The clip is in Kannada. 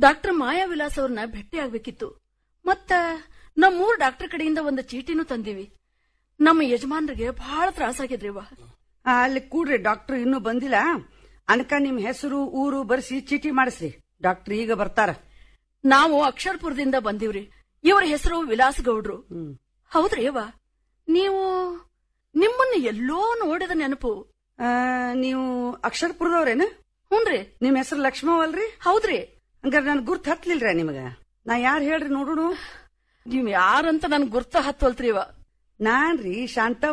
ಡಾಕ್ಟರ್ ಮಾಯಾ ವಿಲಾಸ್ ಅವ್ರನ್ನ ಭೇಟಿ ಆಗ್ಬೇಕಿತ್ತು ಮತ್ತ ನಮ್ಮೂರ್ ಡಾಕ್ಟರ್ ಕಡೆಯಿಂದ ಒಂದು ಚೀಟಿನೂ ತಂದೀವಿ ನಮ್ಮ ಯಜಮಾನ್ರಿಗೆ ಬಹಳ ತ್ರಾಸಾಗಿದ್ರಿವ ಆ, ಅಲ್ಲಿ ಕೂಡ್ರಿ ಡಾಕ್ಟರ್ ಇನ್ನೂ ಬಂದಿಲ್ಲ ಅನ್ಕ ನಿಮ್ ಹೆಸರು ಊರು ಬರ್ಸಿ ಚೀಟಿ ಮಾಡಿಸ್ರಿ ಡಾಕ್ಟರ್ ಈಗ ಬರ್ತಾರ ನಾವು ಅಕ್ಷರಪುರದಿಂದ ಬಂದಿವ್ರಿ ಇವ್ರ ಹೆಸರು ವಿಲಾಸ್ ಗೌಡ್ರು ಹೌದ್ರಿ ಅವ್ವ ನೀವು ನಿಮ್ಮನ್ನ ಎಲ್ಲೋ ನೋಡಿದ ನೆನಪು ಆ, ನೀವು ಅಕ್ಷರಪುರದವ್ರೇನ ಹುನ್ರಿ ನಿಮ್ ಹೆಸರು ಲಕ್ಷ್ಮವ್ ಅಲ್ರಿ ಹೌದ್ರಿ ಹಂಗಾರ ನನ್ ಗುರ್ತ್ ಹತ್ಲಿಲ್ರ ನಿಮಗ ನಾ ಯಾರು ಹೇಳ್ರಿ ನೋಡೋಣ ನೀವ್ ಯಾರಂತ ನನ್ ಗುರ್ತ ಹತ್ತೋಲ್ತ್ರಿ ಇವ ನಾನ್ರಿ ಶಾಂತ